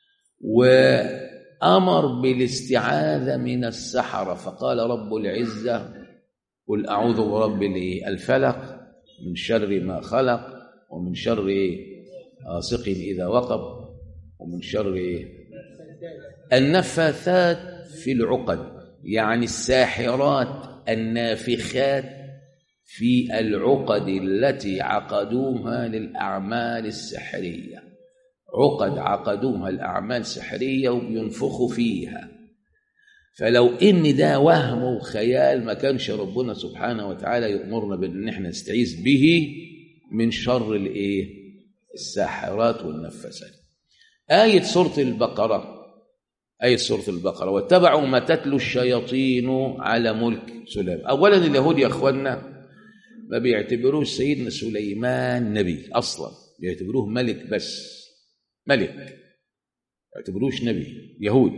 Speaker 1: وامر بالاستعاذه من السحره فقال رب العزه قل اعوذ برب الفلق من شر ما خلق ومن شر غاسق اذا وقب ومن شر النفاثات في العقد يعني الساحرات النافخات في العقد التي عقدوها للاعمال السحريه عقد عقدوها الاعمال السحريه وبينفخوا فيها فلو ان ده وهم وخيال ما كانش ربنا سبحانه وتعالى يامرنا بان احنا نستعيذ به من شر الايه الساحرات والنفاسات ايه سوره البقره آية سورة البقرة واتبعوا ما تتلو الشياطين على ملك سليمان أولا اليهود يا أخوانا ما بيعتبروش سيدنا سليمان نبي أصلا بيعتبروه ملك بس ملك يعتبروش نبي يهود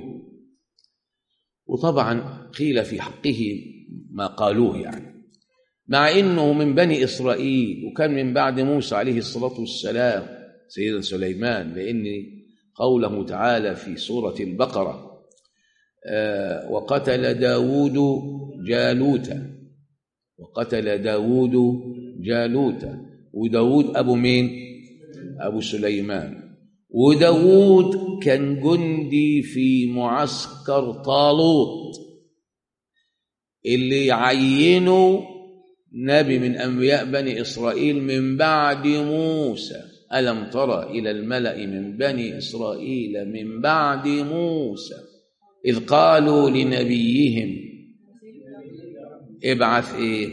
Speaker 1: وطبعا قيل في حقه ما قالوه يعني مع انه من بني اسرائيل وكان من بعد موسى عليه الصلاه والسلام سيدنا سليمان لان قوله تعالى في سوره البقره آه وقتل داود جالوت وقتل داود جالوت وداود ابو مين ابو سليمان وداود كان جندي في معسكر طالوت اللي عينه نبي من انبياء بني اسرائيل من بعد موسى الم ترى الى الملا من بني اسرائيل من بعد موسى اذ قالوا لنبيهم ابعث ايه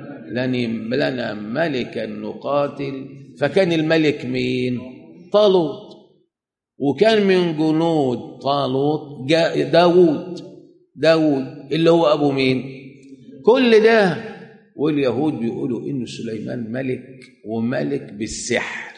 Speaker 1: لنا ملكا نقاتل فكان الملك مين طالوت وكان من جنود طالوت داود داود اللي هو أبو مين كل ده واليهود بيقولوا إن سليمان ملك وملك بالسحر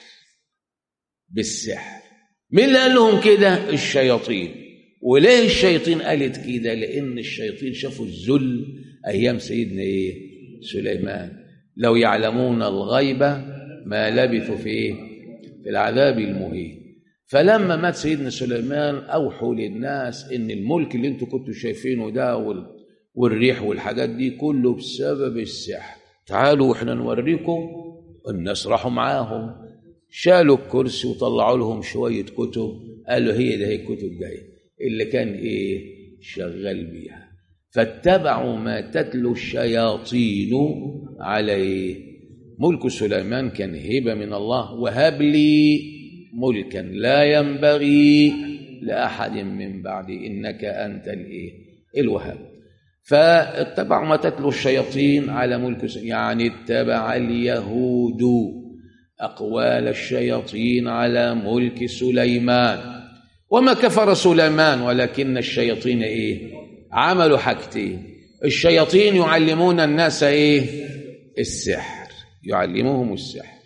Speaker 1: بالسحر مين اللي قال لهم كده الشياطين وليه الشياطين قالت كده لأن الشياطين شافوا الذل أيام سيدنا إيه سليمان لو يعلمون الغيب ما لبثوا في إيه في العذاب المهين فلما مات سيدنا سليمان اوحوا للناس ان الملك اللي انتوا كنتوا شايفينه ده والريح والحاجات دي كله بسبب السحر تعالوا احنا نوريكم الناس راحوا معاهم شالوا الكرسي وطلعوا لهم شويه كتب قالوا هي ده هي الكتب ده اللي كان ايه شغال بيها فاتبعوا ما تتلو الشياطين عليه ملك سليمان كان هبه من الله وهب لي ملكا لا ينبغي لاحد من بعدي انك انت الايه الوهاب فاتبعوا ما تتلو الشياطين على ملك يعني اتبع اليهود اقوال الشياطين على ملك سليمان وما كفر سليمان ولكن الشياطين ايه عملوا حاجتين الشياطين يعلمون الناس ايه السحر يعلموهم السحر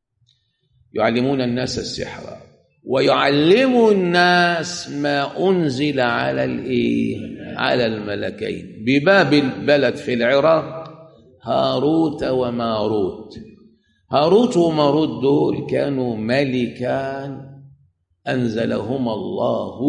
Speaker 1: يعلمون الناس السحر ويعلموا الناس ما انزل على الايه على الملكين ببابل بلد في العراق هاروت وماروت هاروت وماروت دول كانوا ملكان انزلهما الله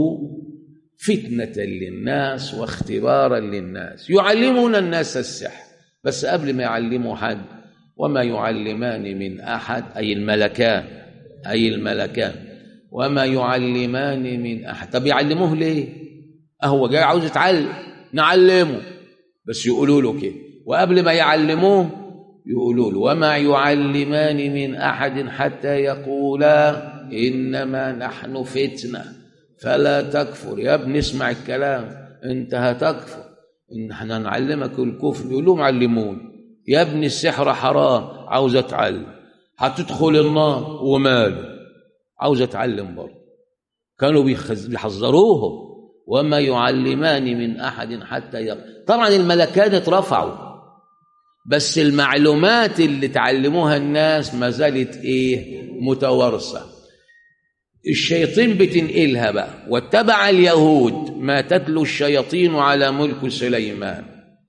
Speaker 1: فتنه للناس واختبارا للناس يعلمون الناس السحر بس قبل ما يعلموا حد وما يعلمان من احد اي الملكان اي الملكان وما يعلمان من احد طب يعلموه ليه هو جاي عاوز يتعلم نعلمه بس يقولوا له كده وقبل ما يعلموه يقولوا له وما يعلمان من احد حتى يقولا انما نحن فتنه فلا تكفر يا ابني اسمع الكلام انت هتكفر ان احنا نعلمك الكفر يقول لهم علموني يا ابني السحر حرام عاوز اتعلم هتدخل النار وماله عاوز اتعلم برضه كانوا بيخز- بيحذروهم وما يعلمان من احد حتى يق... طبعا الملكات اترفعوا بس المعلومات اللي تعلموها الناس ما زالت ايه متوارثه الشياطين بتنقلها بقى واتبع اليهود ما تتلو الشياطين على ملك سليمان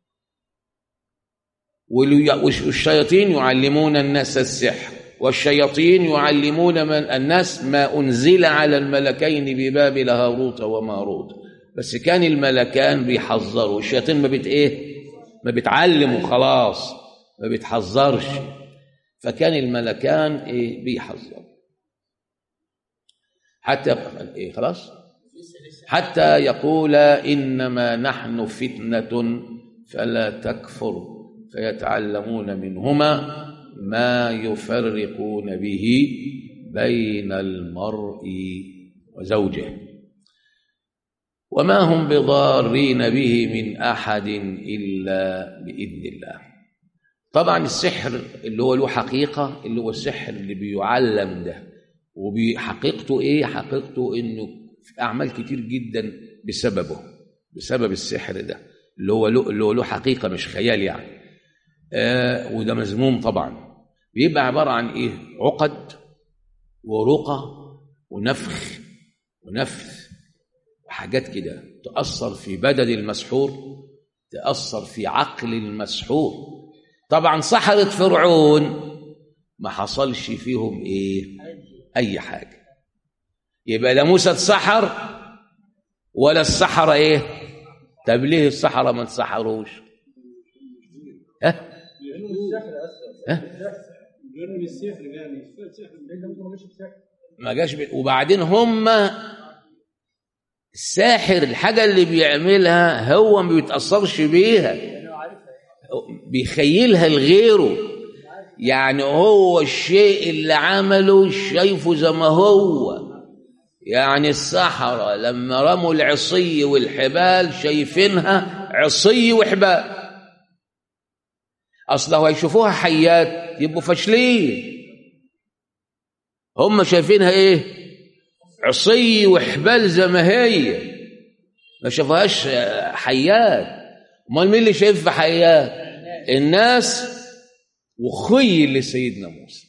Speaker 1: والي- والشياطين يعلمون الناس السحر والشياطين يعلمون من الناس ما أنزل على الملكين ببابل هاروت وماروت بس كان الملكان بيحذروا الشياطين ما بت ايه ما بتعلم وخلاص ما بتحذرش فكان الملكان ايه بيحذروا حتى ايه خلاص حتى يقول انما نحن فتنه فلا تكفر فيتعلمون منهما ما يفرقون به بين المرء وزوجه وما هم بضارين به من احد الا باذن الله طبعا السحر اللي هو له حقيقه اللي هو السحر اللي بيعلم ده وبحقيقته ايه حقيقته انه في اعمال كتير جدا بسببه بسبب السحر ده اللي هو له اللي هو له حقيقه مش خيال يعني آه وده مذموم طبعا بيبقى عباره عن ايه عقد ورقى ونفخ ونفث وحاجات كده تأثر في بدن المسحور تأثر في عقل المسحور طبعا سحرة فرعون ما حصلش فيهم ايه اي حاجه يبقى لا موسى اتسحر ولا السحره ايه طب ليه السحره ما اتسحروش ها
Speaker 2: لانه السحر اصلا
Speaker 1: ها
Speaker 2: لانه السحر يعني السحر لانه ما جاش بسحر
Speaker 1: ما جاش ب... وبعدين هم الساحر الحاجه اللي بيعملها هو ما بيتاثرش بيها بيخيلها لغيره يعني هو الشيء اللي عمله شايفه زي ما هو يعني السحرة لما رموا العصي والحبال شايفينها عصي وحبال أصل لو هيشوفوها حيات يبقوا فاشلين هم شايفينها ايه عصي وحبال زي ما هي ما شافوهاش حيات امال مين اللي شايفها حيات الناس وخيل لسيدنا موسى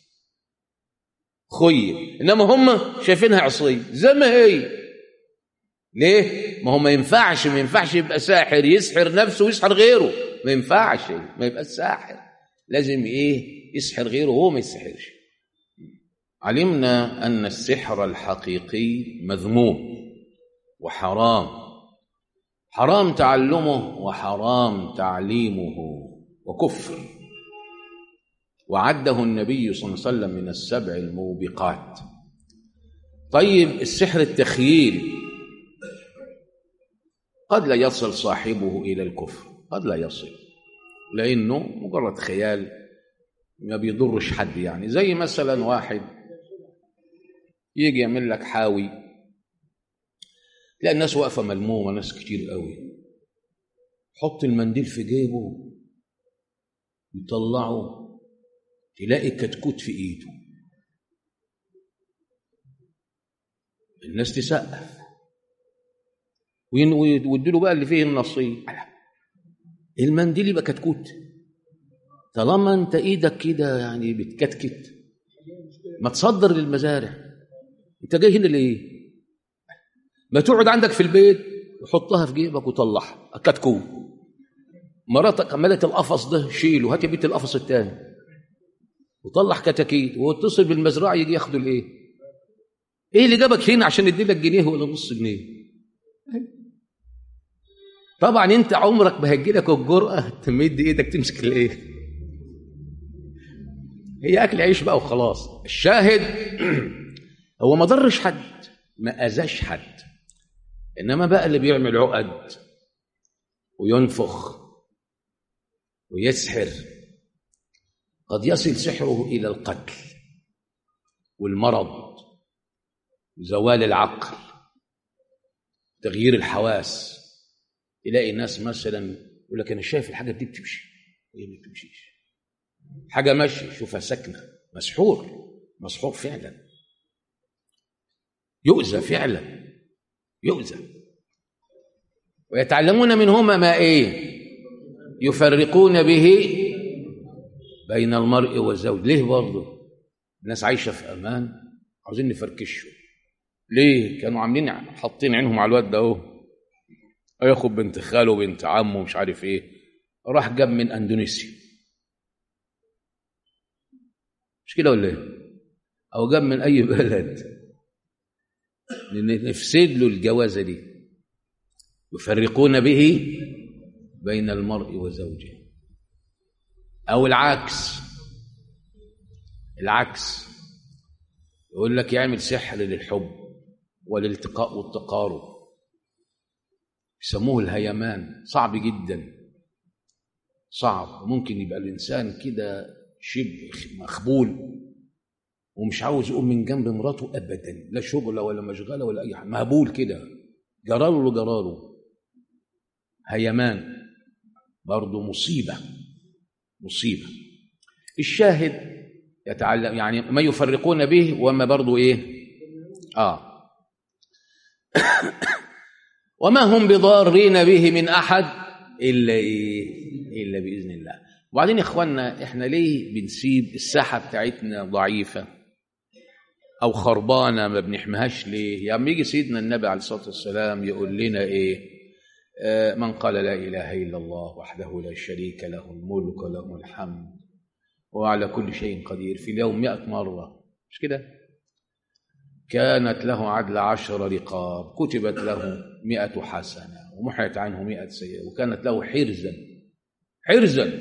Speaker 1: خيل انما هم شايفينها عصي زي ما هي ليه ما هو ما ينفعش ما ينفعش يبقى ساحر يسحر نفسه ويسحر غيره ما ينفعش ما يبقى ساحر لازم ايه يسحر غيره وهو ما يسحرش علمنا ان السحر الحقيقي مذموم وحرام حرام تعلمه وحرام تعليمه وكفر وعده النبي صلى الله عليه وسلم من السبع الموبقات طيب السحر التخييل قد لا يصل صاحبه الى الكفر قد لا يصل لانه مجرد خيال ما بيضرش حد يعني زي مثلا واحد يجي يعمل لك حاوي تلاقي الناس واقفه ملمومه ناس كتير قوي حط المنديل في جيبه يطلعه تلاقي كتكوت في ايده الناس تسقف ويدوا له بقى اللي فيه النصيب المنديل يبقى كتكوت طالما انت ايدك كده يعني بتكتكت ما تصدر للمزارع انت جاي هنا ليه ما تقعد عندك في البيت وحطها في جيبك وطلعها كتكوت مراتك عملت القفص ده شيله هات يا بيت القفص الثاني وطلع كتاكيت واتصل بالمزرعه يجي ياخدوا الايه ايه اللي جابك هنا عشان يدي لك جنيه ولا نص جنيه طبعا انت عمرك ما هتجي لك الجرأه تمد ايدك تمسك الايه هي اكل عيش بقى وخلاص الشاهد هو ما ضرش حد ما اذاش حد انما بقى اللي بيعمل عقد وينفخ ويسحر قد يصل سحره الى القتل والمرض وزوال العقل تغيير الحواس تلاقي ناس مثلا يقول لك انا شايف الحاجه دي بتمشي وهي ما بتمشيش حاجه ماشيه شوفها ساكنه مسحور مسحور فعلا يؤذى فعلا يؤذى ويتعلمون منهما ما ايه يفرقون به بين المرء والزوج ليه برضه الناس عايشه في امان عاوزين نفركشه ليه كانوا عاملين حاطين عينهم على الواد ده اهو ياخد بنت خاله بنت عمه مش عارف ايه راح جاب من اندونيسيا مش كده ولا ايه او جاب من اي بلد نفسد له الجوازه دي يفرقون به بين المرء وزوجه او العكس العكس يقول لك يعمل سحر للحب والالتقاء والتقارب يسموه الهيمان صعب جدا صعب ممكن يبقى الانسان كده شبه مخبول ومش عاوز يقوم من جنب مراته ابدا لا شغله ولا مشغله ولا اي حاجه مهبول كده جراله لجراله هيمان برضه مصيبه مصيبه الشاهد يتعلم يعني ما يفرقون به وما برضه ايه اه وما هم بضارين به من احد الا ايه الا باذن الله وبعدين يا اخوانا احنا ليه بنسيب الساحه بتاعتنا ضعيفه او خربانه ما بنحميهاش ليه يعني يجي سيدنا النبي عليه الصلاه والسلام يقول لنا ايه آه من قال لا اله الا الله وحده لا شريك له الملك وله الحمد وعلى كل شيء قدير في اليوم مئة مرة مش كده كانت له عدل عشر رقاب كتبت له مئة حسنة ومحيت عنه مئة سيئة وكانت له حرزا حرزا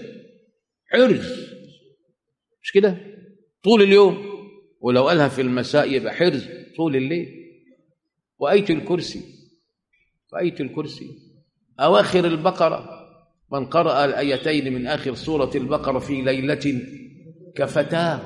Speaker 1: حرز مش كده طول اليوم ولو قالها في المساء يبقى حرز طول الليل وآية الكرسي وآية الكرسي أواخر البقرة من قرأ الآيتين من آخر سورة البقرة في ليلة كفتاه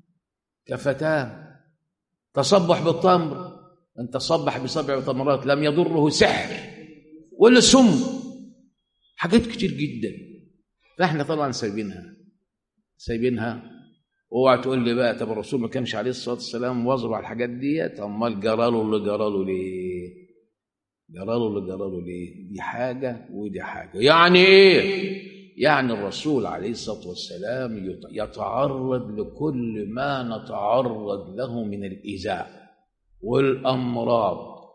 Speaker 1: كفتاه تصبح بالتمر أن تصبح بسبع تمرات لم يضره سحر ولا سم حاجات كتير جدا فاحنا طبعا سايبينها سايبينها اوعى تقول لي بقى طب الرسول ما كانش عليه الصلاه والسلام واظب على الحاجات ديت امال جراله اللي جراله ليه؟ جراله اللي جراله ليه؟ دي حاجه ودي حاجه يعني ايه؟ يعني الرسول عليه الصلاه والسلام يتعرض لكل ما نتعرض له من الايذاء والامراض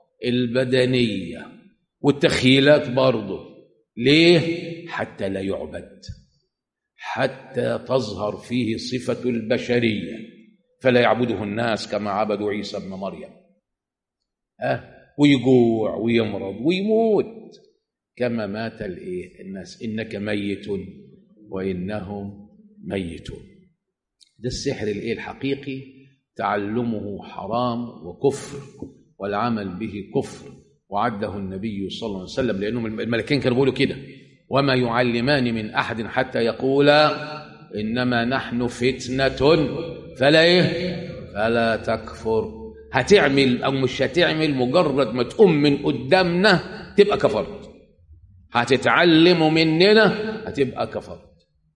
Speaker 1: البدنيه والتخيلات برضه ليه؟ حتى لا يعبد حتى تظهر فيه صفة البشرية فلا يعبده الناس كما عبدوا عيسى ابن مريم أه ويجوع ويمرض ويموت كما مات الايه الناس انك ميت وانهم ميتون ده السحر الايه الحقيقي تعلمه حرام وكفر والعمل به كفر وعده النبي صلى الله عليه وسلم لانهم الملكين كانوا بيقولوا كده وما يعلمان من احد حتى يقولا انما نحن فتنه فلا ايه فلا تكفر هتعمل او مش هتعمل مجرد ما تقوم من قدامنا تبقى كفرت هتتعلموا مننا هتبقى كفرت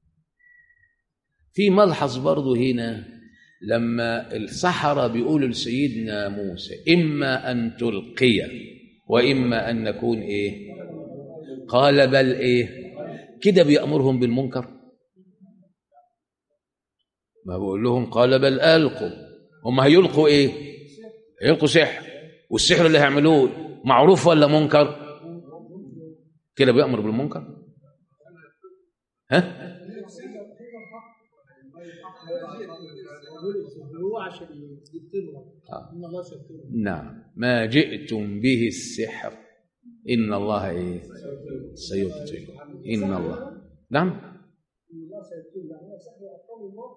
Speaker 1: في ملحظ برضه هنا لما السحرة بيقولوا لسيدنا موسى إما أن تلقي وإما أن نكون إيه قال بل إيه كده بيأمرهم بالمنكر ما بقول لهم قال بل ألقوا هم هيلقوا إيه هيلقوا سحر والسحر اللي هيعملوه معروف ولا منكر كده بيأمر بالمنكر ها
Speaker 2: هو عشان يقتلوا
Speaker 1: آه.
Speaker 2: ان الله سيقتلهم
Speaker 1: نعم ما جئتم به السحر إن الله إيه سيبطل إن الله نعم
Speaker 2: الله سيقتلهم يعني هو سحر اطفال الله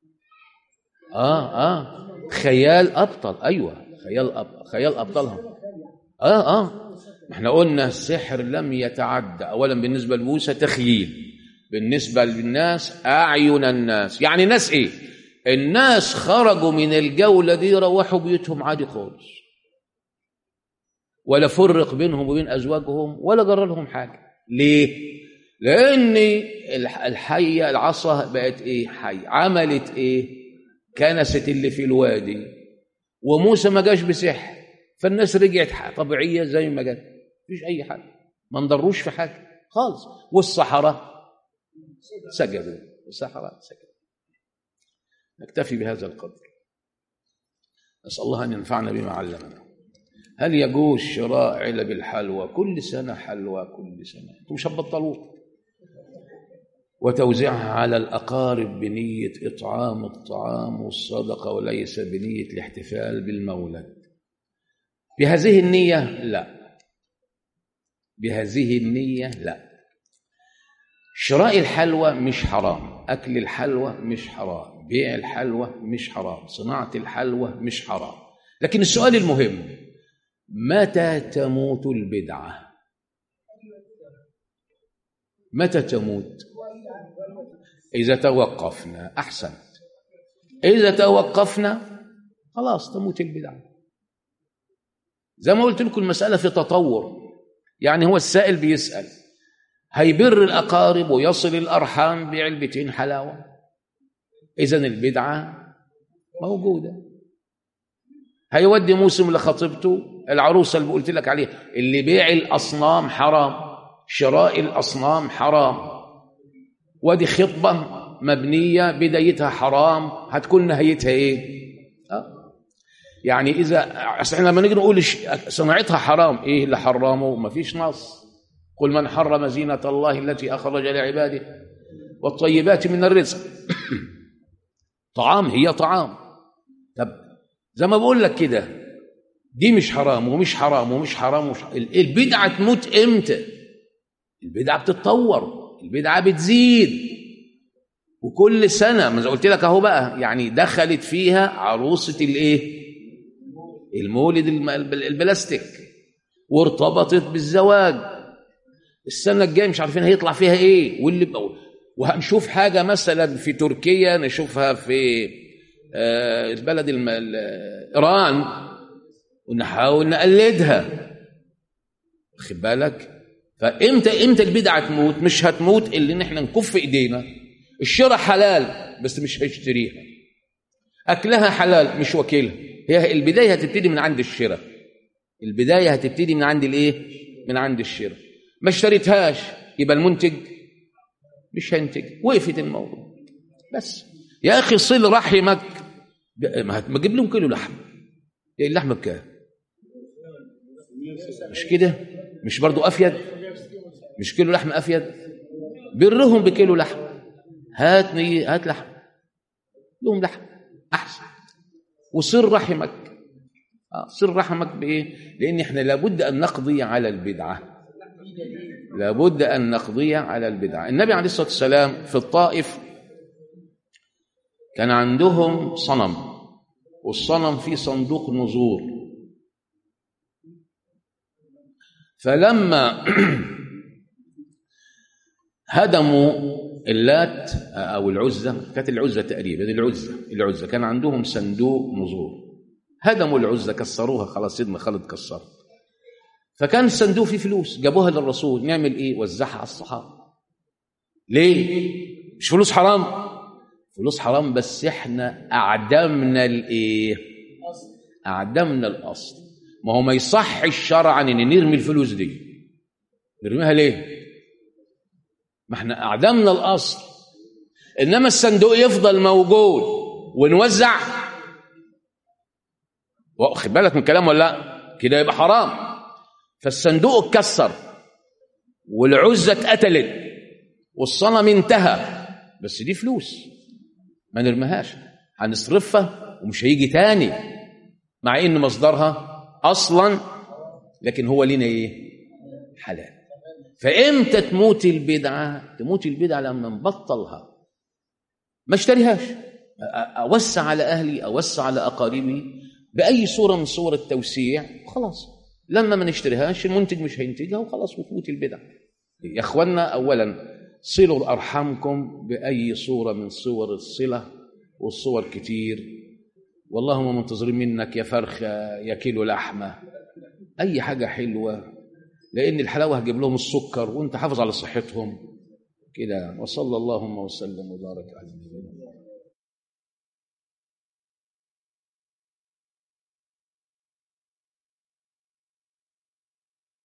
Speaker 1: آه آه خيال أبطل أيوة خيال أب... خيال أبطالهم آه آه احنا قلنا السحر لم يتعدى اولا بالنسبه لموسى تخييل بالنسبه للناس اعين الناس يعني ناس ايه الناس خرجوا من الجوله دي روحوا بيوتهم عادي خالص ولا فرق بينهم وبين ازواجهم ولا جرى لهم حاجه ليه لان الح- الحيه العصا بقت ايه حي عملت ايه كنست اللي في الوادي وموسى ما جاش بسحر فالناس رجعت ح- طبيعيه زي ما جت مفيش اي حاجه ما انضروش في حاجه خالص والصحراء سجدوا الصحراء سجدوا نكتفي بهذا القدر نسال الله ان ينفعنا بما علمنا هل يجوز شراء علب الحلوى كل سنه حلوى كل سنه انتم مش هتبطلوه وتوزيعها على الأقارب بنية إطعام الطعام والصدقة وليس بنية الاحتفال بالمولد بهذه النية لا بهذه النية لا شراء الحلوى مش حرام أكل الحلوى مش حرام بيع الحلوى مش حرام صناعة الحلوى مش حرام لكن السؤال المهم متى تموت البدعة متى تموت إذا توقفنا أحسنت إذا توقفنا خلاص تموت البدعة زي ما قلت لكم المسألة في تطور يعني هو السائل بيسأل هيبر الأقارب ويصل الأرحام بعلبتين حلاوة إذا البدعة موجودة هيودي موسم لخطيبته العروسة اللي قلت لك عليها اللي بيع الأصنام حرام شراء الأصنام حرام ودي خطبة مبنية بدايتها حرام هتكون نهايتها ايه آه. يعني اذا اصل احنا لما نيجي نقول ش- صناعتها حرام ايه اللي حرمه مفيش نص قل من حرم زينة الله التي اخرج لعباده والطيبات من الرزق طعام هي طعام طب زي ما بقول لك كده دي مش حرام ومش حرام ومش حرام ومش البدعة تموت امتى البدعة بتتطور البدعة بتزيد وكل سنة ما زي قلت لك اهو بقى يعني دخلت فيها عروسة الايه المولد الم- الب- البلاستيك وارتبطت بالزواج السنة الجاية مش عارفين هيطلع فيها ايه واللي وهنشوف حاجة مثلا في تركيا نشوفها في آه، البلد الم... ال- ايران ونحاول نقلدها واخد بالك فامتى امتى البدعه تموت مش هتموت الا ان احنا نكف ايدينا الشراء حلال بس مش هيشتريها اكلها حلال مش واكلها هي البدايه هتبتدي من عند الشراء البدايه هتبتدي من عند الايه من عند الشراء ما اشتريتهاش يبقى المنتج مش هينتج وقفت الموضوع بس يا اخي صل رحمك ب- ما هت- ما تجيب لهم كيلو لحم إيه اللحمه بكام مش كده مش برضو افيد مش كيلو لحم افيد برهم بكيلو لحم هات ني هات لحم لهم لحم احسن وصر رحمك آه صر رحمك بايه لان احنا لابد ان نقضي على البدعه لابد ان نقضي على البدعه النبي عليه الصلاه والسلام في الطائف كان عندهم صنم والصنم فيه صندوق نذور فلما هدموا اللات او العزى كانت العزى تقريبا العزى العزى كان عندهم صندوق نذور هدموا العزى كسروها خلاص سيدنا خالد كسرها فكان الصندوق فيه فلوس جابوها للرسول نعمل ايه وزعها على الصحابه ليه مش فلوس حرام فلوس حرام بس احنا اعدمنا الايه اعدمنا الاصل ما هو ما يصحش شرعا ان نرمي الفلوس دي نرميها ليه ما احنا اعدمنا الاصل انما الصندوق يفضل موجود ونوزع واخد بالك من الكلام ولا لا كده يبقى حرام فالصندوق اتكسر والعزة اتقتلت والصنم انتهى بس دي فلوس ما نرميهاش هنصرفها ومش هيجي تاني مع ان مصدرها اصلا لكن هو لنا ايه حلال فامتى تموت البدعه تموت البدعه لما نبطلها ما اشتريهاش أ- أ- اوسع على اهلي اوسع على اقاربي باي صوره من صور التوسيع خلاص لما ما نشتريهاش المنتج مش هينتجها وخلاص وفوت البدع يا اخوانا اولا صلوا ارحامكم باي صوره من صور الصله والصور كتير والله ما منتظرين منك يا فرخه يا كيلو لحمه اي حاجه حلوه لان الحلاوه هتجيب لهم السكر وانت حافظ على صحتهم كده وصلى اللهم وسلم وبارك على نبينا